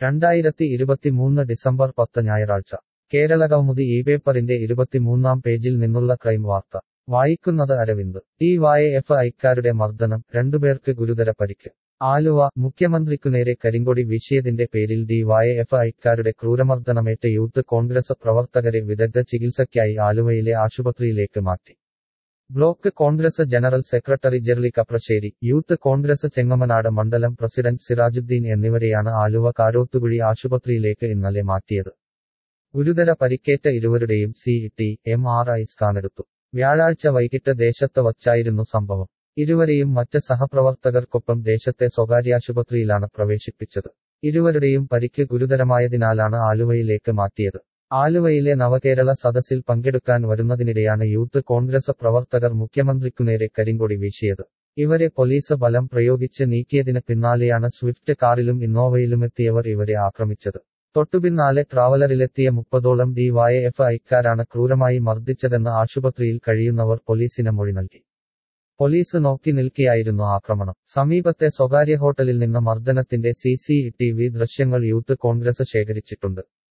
രണ്ടായിരത്തി ഇരുപത്തിമൂന്ന് ഡിസംബർ പത്ത് ഞായറാഴ്ച കേരളകൗമുദി ഈ പേപ്പറിന്റെ ഇരുപത്തിമൂന്നാം പേജിൽ നിന്നുള്ള ക്രൈം വാർത്ത വായിക്കുന്നത് അരവിന്ദ് ടി വായ എഫ് ഐക്കാരുടെ മർദ്ദനം രണ്ടുപേർക്ക് ഗുരുതര പരിക്ക് ആലുവ മുഖ്യമന്ത്രിക്കുനേരെ കരിങ്കൊടി വീശിയതിന്റെ പേരിൽ ഡി വായ എഫ് ഐക്കാരുടെ ക്രൂരമർദ്ദനമേറ്റ യൂത്ത് കോൺഗ്രസ് പ്രവർത്തകരെ വിദഗ്ധ ചികിത്സയ്ക്കായി ആലുവയിലെ ആശുപത്രിയിലേക്ക് മാറ്റി block Congress general secretary Jerly Kapprassery youth Congress Chengamanad മണ്ഡലം പ്രസിഡന്റ് സിറാജുദ്ദീൻ എന്നിവരെയാണ് ആലുവ കാരോത്തുകുഴി ആശുപത്രിയിലേക്ക് ഇന്നലെ മാറ്റിയത് ഗുരുതര പരിക്കേറ്റ ഇരുവരുടെയും C T M R I സ്കാനെടുത്തു വ്യാഴാഴ്ച വൈകിട്ട് ദേശത്ത് വച്ചായിരുന്നു സംഭവം ഇരുവരെയും മറ്റ് സഹപ്രവർത്തകർക്കൊപ്പം ദേശത്തെ സ്വകാര്യാശുപത്രിയിലാണ് പ്രവേശിപ്പിച്ചത് ഇരുവരുടെയും പരിക്ക് ഗുരുതരമായതിനാലാണ് ആലുവയിലേക്ക് മാറ്റിയത് ആലുവയിലെ നവകേരള സദസ്സിൽ പങ്കെടുക്കാൻ വരുന്നതിനിടെയാണ് യൂത്ത് കോൺഗ്രസ് പ്രവർത്തകർ മുഖ്യമന്ത്രിക്കുനേരെ കരിങ്കൊടി വീശിയത് ഇവരെ പോലീസ് ബലം പ്രയോഗിച്ച് നീക്കിയതിന് പിന്നാലെയാണ് സ്വിഫ്റ്റ് കാറിലും ഇന്നോവയിലുമെത്തിയവർ ഇവരെ ആക്രമിച്ചത് തൊട്ടുപിന്നാലെ ട്രാവലറിലെത്തിയ മുപ്പതോളം ഡി വായ എഫ് ഐക്കാരാണ് ക്രൂരമായി മർദ്ദിച്ചതെന്ന് ആശുപത്രിയിൽ കഴിയുന്നവർ പോലീസിന് മൊഴി നൽകി പോലീസ് നോക്കി നിൽക്കെയായിരുന്നു ആക്രമണം സമീപത്തെ സ്വകാര്യ ഹോട്ടലിൽ നിന്ന് മർദ്ദനത്തിന്റെ സി സി ടി വി ദൃശ്യങ്ങൾ യൂത്ത് കോൺഗ്രസ് ശേഖരിച്ചിട്ടുണ്ട്